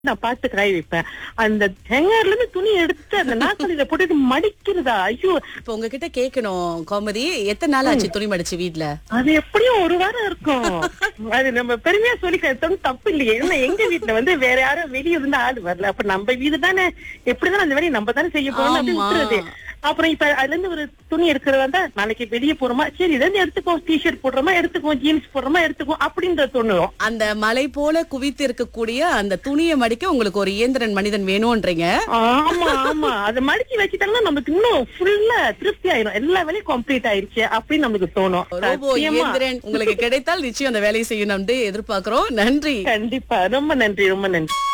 நான் பார்த்து காய வைப்பேன் அந்த ஹேங்கர்ல இருந்து துணி எடுத்து அந்த நாற்காலியில போட்டுட்டு மடிக்கிறதா ஐயோ இப்ப உங்ககிட்ட கேட்கணும் கோமதி எத்தனை நாள் ஆச்சு துணி மடிச்சு வீட்ல அது எப்படியும் ஒரு வாரம் இருக்கும் அது நம்ம பெருமையா சொல்லிக்கிறது தப்பு இல்லையே ஏன்னா எங்க வீட்டுல வந்து வேற யாரும் வெளிய இருந்து ஆள் வரல அப்ப நம்ம வீடு தானே எப்படிதான் அந்த வேலையை நம்ம தானே செய்ய போறோம் அப்படி ஆமா. விட்டுறது அப்புறம் இப்ப அதுல இருந்து ஒரு துணி எடுக்கிறதா இருந்தா நாளைக்கு வெளியே போறோமா சரி இதை இருந்து எடுத்துக்கோ டிஷர்ட் போடுறோமா எடுத்துக்கோ ஜீன்ஸ் போடுறோமா எடுத்துக்கோ அப்படின்ற தோணும் அந்த மலை போல குவித்து இருக்கக்கூடிய அந்த துணியை மடிக்க உங்களுக்கு ஒரு இயந்திரன் மனிதன் வேணும்ன்றீங்க ஆமா ஆமா அத மடிச்சு வச்சுட்டாங்கன்னா நமக்கு இன்னும் ஃபுல்லா திருப்தி ஆயிரும் எல்லா வேலையும் கம்ப்ளீட் ஆயிருச்சு அப்படின்னு நமக்கு தோணும் ரோபோ சத்தியமா. இயந்திரன் உங்களுக்கு கிடைத்தால் நிச்சயம் அந்த வேலையை செய்யணும்னு எதிர்பார்க்கிறோம் நன்றி கண்டிப்பா ரொம்ப நன்றி ரொம்ப நன்றி